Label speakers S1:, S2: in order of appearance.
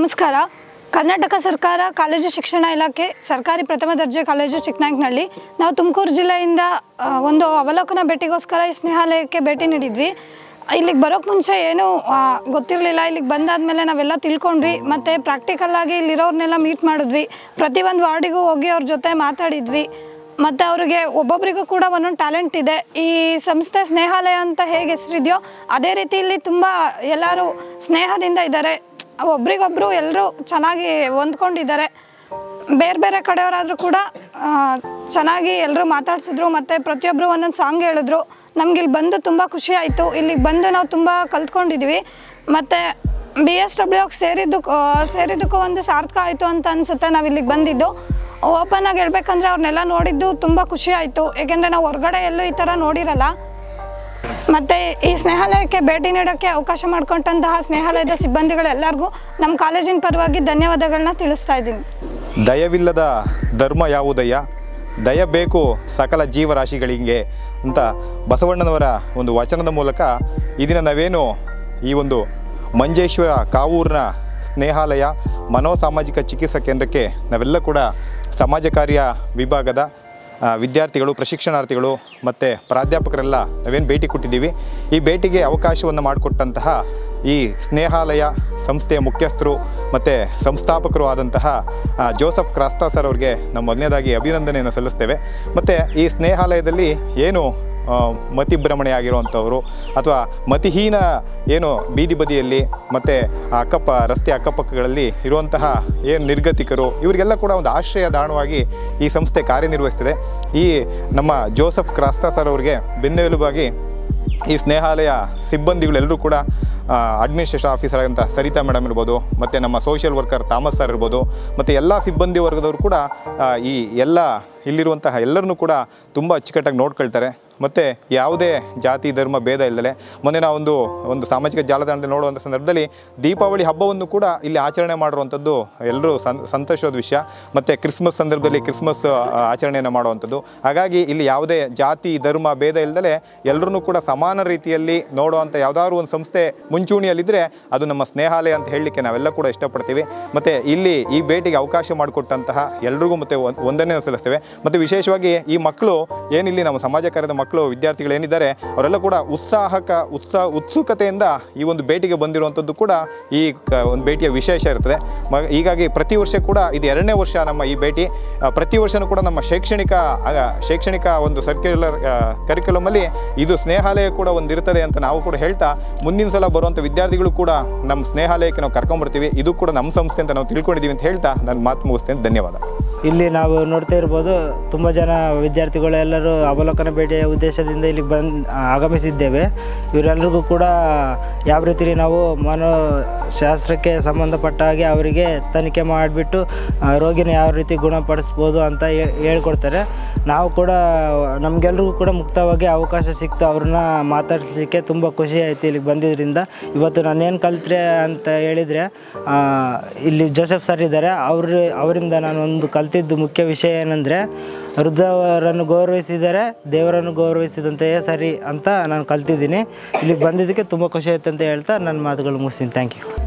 S1: ನಮಸ್ಕಾರ ಕರ್ನಾಟಕ ಸರ್ಕಾರ ಕಾಲೇಜು ಶಿಕ್ಷಣ ಇಲಾಖೆ ಸರ್ಕಾರಿ ಪ್ರಥಮ ದರ್ಜೆ ಕಾಲೇಜು ಚಿಕ್ಕನಾಯಕನಹಳ್ಳಿ ನಾವು ತುಮಕೂರು ಜಿಲ್ಲೆಯಿಂದ ಆ, ಒಂದು ಅವಲೋಕನ ಭೇಟಿಗೋಸ್ಕರ ಈ ಸ್ನೇಹಾಲಯಕ್ಕೆ ಭೇಟಿ ನೀಡಿದ್ವಿ ಇಲ್ಲಿಗೆ ಬರೋಕ್ಕೆ ಮುಂಚೆ ಏನೂ ಆ, ಗೊತ್ತಿರಲಿಲ್ಲ ಇಲ್ಲಿಗೆ ಬಂದಾದ್ಮೇಲೆ ನಾವೆಲ್ಲ ತಿಳ್ಕೊಂಡ್ವಿ ಮತ್ತು ಪ್ರಾಕ್ಟಿಕಲ್ಲಾಗಿ ಇಲ್ಲಿರೋರ್ನೆಲ್ಲ ಮೀಟ್ ಮಾಡಿದ್ವಿ ಪ್ರತಿಯೊಂದು ವಾರ್ಡಿಗೂ ಹೋಗಿ ಅವ್ರ ಜೊತೆ ಮಾತಾಡಿದ್ವಿ ಮತ್ತು ಅವ್ರಿಗೆ ಒಬ್ಬೊಬ್ಬರಿಗೂ ಕೂಡ ಒಂದೊಂದು ಟ್ಯಾಲೆಂಟ್ ಇದೆ ಈ ಸಂಸ್ಥೆ ಸ್ನೇಹಾಲಯ ಅಂತ ಹೇಗೆ ಹೆಸರಿದೆಯೋ ಅದೇ ರೀತಿ ಇಲ್ಲಿ ತುಂಬ ಎಲ್ಲರೂ ಸ್ನೇಹದಿಂದ ಇದ್ದಾರೆ ಒಬ್ರಿಗೊಬ್ರು ಎಲ್ಲರೂ ಚೆನ್ನಾಗಿ ಹೊಂದ್ಕೊಂಡಿದ್ದಾರೆ ಬೇರೆ ಬೇರೆ ಕಡೆಯವರಾದರೂ ಕೂಡ ಆ, ಚೆನ್ನಾಗಿ ಎಲ್ಲರೂ ಮಾತಾಡ್ಸಿದ್ರು ಮತ್ತು ಪ್ರತಿಯೊಬ್ಬರು ಒಂದೊಂದು ಸಾಂಗ್ ಹೇಳಿದ್ರು ನಮ್ಗೆ ಇಲ್ಲಿ ಬಂದು ತುಂಬ ಖುಷಿ ಆಯಿತು ಇಲ್ಲಿಗೆ ಬಂದು ನಾವು ತುಂಬ ಕಲ್ತ್ಕೊಂಡಿದ್ವಿ ಮತ್ತು ಬಿ ಎಸ್ ಡಬ್ಲ್ಯೂಗೆ ಸೇರಿದ್ದಕ್ಕೂ ಸೇರಿದ್ದಕ್ಕೂ ಒಂದು ಸಾರ್ಥಕ ಆಯಿತು ಅಂತ ಅನಿಸುತ್ತೆ ನಾವು ಇಲ್ಲಿಗೆ ಬಂದಿದ್ದು ಓಪನ್ ಆಗಿ ಹೇಳ್ಬೇಕಂದ್ರೆ ಅವ್ರನ್ನೆಲ್ಲ ನೋಡಿದ್ದು ತುಂಬ ಖುಷಿ ಆಯಿತು ಏಕೆಂದರೆ ನಾವು ಹೊರಗಡೆ ಎಲ್ಲೂ ಈ ಥರ ನೋಡಿರಲ್ಲ ಮತ್ತು ಈ ಸ್ನೇಹಾಲಯಕ್ಕೆ ಭೇಟಿ ನೀಡೋಕ್ಕೆ ಅವಕಾಶ ಮಾಡಿಕೊಂಡಂತಹ ಸ್ನೇಹಾಲಯದ ಸಿಬ್ಬಂದಿಗಳೆಲ್ಲರಿಗೂ ನಮ್ಮ ಕಾಲೇಜಿನ ಪರವಾಗಿ ಧನ್ಯವಾದಗಳನ್ನ ತಿಳಿಸ್ತಾ ಇದ್ದೀನಿ
S2: ದಯವಿಲ್ಲದ ಧರ್ಮ ಯಾವುದಯ್ಯ ದಯ ಬೇಕು ಸಕಲ ಜೀವರಾಶಿಗಳಿಗೆ ಅಂತ ಬಸವಣ್ಣನವರ ಒಂದು ವಚನದ ಮೂಲಕ ಈ ದಿನ ನಾವೇನು ಈ ಒಂದು ಮಂಜೇಶ್ವರ ಕಾವೂರಿನ ಸ್ನೇಹಾಲಯ ಮನೋಸಾಮಾಜಿಕ ಚಿಕಿತ್ಸಾ ಕೇಂದ್ರಕ್ಕೆ ನಾವೆಲ್ಲ ಕೂಡ ಸಮಾಜ ಕಾರ್ಯ ವಿಭಾಗದ ಆ, ವಿದ್ಯಾರ್ಥಿಗಳು ಪ್ರಶಿಕ್ಷಣಾರ್ಥಿಗಳು ಮತ್ತು ಪ್ರಾಧ್ಯಾಪಕರೆಲ್ಲ ನಾವೇನು ಭೇಟಿ ಕೊಟ್ಟಿದ್ದೀವಿ ಈ ಭೇಟಿಗೆ ಅವಕಾಶವನ್ನು ಮಾಡಿಕೊಟ್ಟಂತಹ ಈ ಸ್ನೇಹಾಲಯ ಸಂಸ್ಥೆಯ ಮುಖ್ಯಸ್ಥರು ಮತ್ತು ಸಂಸ್ಥಾಪಕರು ಆದಂತಹ ಆ, ಜೋಸಫ್ ಕ್ರಾಸ್ತಾ ಸರ್ ಅವ್ರಿಗೆ ನಮ್ಮ ಮೊದಲನೇದಾಗಿ ಅಭಿನಂದನೆಯನ್ನು ಸಲ್ಲಿಸ್ತೇವೆ ಮತ್ತು ಈ ಸ್ನೇಹಾಲಯದಲ್ಲಿ ಏನು ಆ, ಮತಿಭ್ರಮಣೆ ಆಗಿರುವಂಥವರು ಅಥವಾ ಮತಿಹೀನ ಏನು ಬೀದಿ ಬದಿಯಲ್ಲಿ ಮತ್ತು ಅಕ್ಕಪ್ಪ ರಸ್ತೆ ಅಕ್ಕಪಕ್ಕಗಳಲ್ಲಿ ಇರುವಂತಹ ಏನು ನಿರ್ಗತಿಕರು ಇವರಿಗೆಲ್ಲ ಕೂಡ ಒಂದು ಆಶ್ರಯ ತಾಣವಾಗಿ ಈ ಸಂಸ್ಥೆ ಕಾರ್ಯನಿರ್ವಹಿಸ್ತಿದೆ ಈ ನಮ್ಮ ಜೋಸಫ್ ಕ್ರಾಸ್ತಾ ಸರ್ ಅವರಿಗೆ ಬೆನ್ನೆಲುಬಾಗಿ ಈ ಸ್ನೇಹಾಲಯ ಸಿಬ್ಬಂದಿಗಳೆಲ್ಲರೂ ಕೂಡ ಅಡ್ಮಿನಿಸ್ಟ್ರೇಷನ್ ಆಫೀಸರ್ ಅಂತ ಸರಿತಾ ಮೇಡಮ್ ಇರ್ಬೋದು ಮತ್ತು ನಮ್ಮ ಸೋಷಿಯಲ್ ವರ್ಕರ್ ಥಾಮಸ್ ಸರ್ ಇರ್ಬೋದು ಮತ್ತು ಎಲ್ಲ ಸಿಬ್ಬಂದಿ ವರ್ಗದವರು ಕೂಡ ಆ, ಈ ಎಲ್ಲ ಇಲ್ಲಿರುವಂತಹ ಎಲ್ಲರನ್ನೂ ಕೂಡ ತುಂಬ ಅಚ್ಚುಕಟ್ಟಾಗಿ ನೋಡ್ಕೊಳ್ತಾರೆ ಮತ್ತು ಯಾವುದೇ ಜಾತಿ ಧರ್ಮ ಭೇದ ಇಲ್ಲದೆ ಮೊನ್ನೆ ನಾವು ಒಂದು ಒಂದು ಸಾಮಾಜಿಕ ಜಾಲತಾಣದಲ್ಲಿ ನೋಡುವಂಥ ಸಂದರ್ಭದಲ್ಲಿ ದೀಪಾವಳಿ ಹಬ್ಬವನ್ನು ಕೂಡ ಇಲ್ಲಿ ಆಚರಣೆ ಮಾಡಿರುವಂಥದ್ದು ಎಲ್ಲರೂ ಸಂ ಸಂತೋಷದ ವಿಷಯ ಮತ್ತು ಕ್ರಿಸ್ಮಸ್ ಸಂದರ್ಭದಲ್ಲಿ ಕ್ರಿಸ್ಮಸ್ ಆ, ಆಚರಣೆಯನ್ನು ಮಾಡುವಂಥದ್ದು ಹಾಗಾಗಿ ಇಲ್ಲಿ ಯಾವುದೇ ಜಾತಿ ಧರ್ಮ ಭೇದ ಇಲ್ಲದೆ ಎಲ್ಲರನ್ನೂ ಕೂಡ ಸಮಾನ ರೀತಿಯಲ್ಲಿ ನೋಡುವಂಥ ಯಾವುದಾದ್ರು ಒಂದು ಸಂಸ್ಥೆ ಮುಂಚೂಣಿಯಲ್ಲಿದ್ದರೆ ಅದು ನಮ್ಮ ಸ್ನೇಹಾಲಯ ಅಂತ ಹೇಳಲಿಕ್ಕೆ ನಾವೆಲ್ಲ ಕೂಡ ಇಷ್ಟಪಡ್ತೀವಿ ಮತ್ತು ಇಲ್ಲಿ ಈ ಭೇಟಿಗೆ ಅವಕಾಶ ಮಾಡಿಕೊಟ್ಟಂತಹ ಎಲ್ರಿಗೂ ಮತ್ತು ಒಂದನೇ ಸಲ್ಲಿಸ್ತೇವೆ ಮತ್ತು ವಿಶೇಷವಾಗಿ ಈ ಮಕ್ಕಳು ಏನಿಲ್ಲಿ ನಮ್ಮ ಸಮಾಜ ಕಾರ್ಯದ ಮಕ್ಕಳು ವಿದ್ಯಾರ್ಥಿಗಳು ಏನಿದ್ದಾರೆ ಅವರೆಲ್ಲ ಕೂಡ ಉತ್ಸಾಹಕ ಉತ್ಸಾಹ ಉತ್ಸುಕತೆಯಿಂದ ಈ ಒಂದು ಭೇಟಿಗೆ ಬಂದಿರುವಂಥದ್ದು ಕೂಡ ಈ ಕ ಒಂದು ಭೇಟಿಯ ವಿಶೇಷ ಇರ್ತದೆ ಮ ಹೀಗಾಗಿ ಪ್ರತಿ ವರ್ಷ ಕೂಡ ಇದು ಎರಡನೇ ವರ್ಷ ನಮ್ಮ ಈ ಭೇಟಿ ಆ, ಪ್ರತಿ ವರ್ಷವೂ ಕೂಡ ನಮ್ಮ ಶೈಕ್ಷಣಿಕ ಆ, ಶೈಕ್ಷಣಿಕ ಒಂದು ಸರ್ಕ್ಯುಲರ್ ಕರಿಕ್ಯುಲಮಲ್ಲಿ ಇದು ಸ್ನೇಹಾಲಯ ಕೂಡ ಒಂದು ಇರ್ತದೆ ಅಂತ ನಾವು ಕೂಡ ಹೇಳ್ತಾ ಮುಂದಿನ ಸಲ ಬರುವಂಥ ವಿದ್ಯಾರ್ಥಿಗಳು ಕೂಡ ನಮ್ಮ ಸ್ನೇಹಾಲಯಕ್ಕೆ ನಾವು ಕರ್ಕೊಂಬರ್ತೀವಿ ಇದು ಕೂಡ ನಮ್ಮ ಸಂಸ್ಥೆ ಅಂತ ನಾವು ತಿಳ್ಕೊಂಡಿದ್ದೀವಿ ಅಂತ ಹೇಳ್ತಾ ನಾನು ಮಾತು ಮುಗಿಸ್ತೇನೆ ಧನ್ಯವಾದ
S3: ಇಲ್ಲಿ ನಾವು ನೋಡ್ತಾ ಇರ್ಬೋದು ತುಂಬ ಜನ ವಿದ್ಯಾರ್ಥಿಗಳು ಎಲ್ಲರೂ ಅವಲೋಕನ ಭೇಟಿಯ ಉದ್ದೇಶದಿಂದ ಇಲ್ಲಿಗೆ ಬಂದು ಆಗಮಿಸಿದ್ದೇವೆ ಇವರೆಲ್ಲರಿಗೂ ಕೂಡ ಯಾವ ರೀತಿ ನಾವು ಮನೋಶಾಸ್ತ್ರಕ್ಕೆ ಸಂಬಂಧಪಟ್ಟ ಹಾಗೆ ಅವರಿಗೆ ತನಿಖೆ ಮಾಡಿಬಿಟ್ಟು ರೋಗಿನ ಯಾವ ರೀತಿ ಗುಣಪಡಿಸ್ಬೋದು ಅಂತ ಹೇ- ಹೇಳ್ಕೊಡ್ತಾರೆ ನಾವು ಕೂಡ ನಮಗೆಲ್ರಿಗೂ ಕೂಡ ಮುಕ್ತವಾಗಿ ಅವಕಾಶ ಸಿಕ್ತು ಅವ್ರನ್ನ ಮಾತಾಡ್ಸಲಿಕ್ಕೆ ತುಂಬ ಖುಷಿ ಆಯಿತು ಇಲ್ಲಿಗೆ ಬಂದಿದ್ದರಿಂದ ಇವತ್ತು ನಾನೇನು ಕಲ್ತ್ರೆ ಅಂತ ಹೇಳಿದರೆ ಇಲ್ಲಿ ಜೋಸೆಫ್ ಸರ್ ಇದ್ದಾರೆ ಅವ್ರ ಅವರಿಂದ ನಾನು ಒಂದು ಕಲ್ತಿದ್ದು ಮುಖ್ಯ ವಿಷಯ ಏನಂದರೆ ವೃದ್ಧವರನ್ನು ಗೌರವಿಸಿದರೆ ದೇವರನ್ನು ಗೌರವಿಸಿದಂತೆಯೇ ಸರಿ ಅಂತ ನಾನು ಕಲ್ತಿದ್ದೀನಿ ಇಲ್ಲಿಗೆ ಬಂದಿದ್ದಕ್ಕೆ ತುಂಬ ಖುಷಿ ಆಯ್ತು ಅಂತ ಹೇಳ್ತಾ ನನ್ನ ಮಾತುಗಳು ಮುಗಿಸ್ತೀನಿ ಥ್ಯಾಂಕ್ ಯು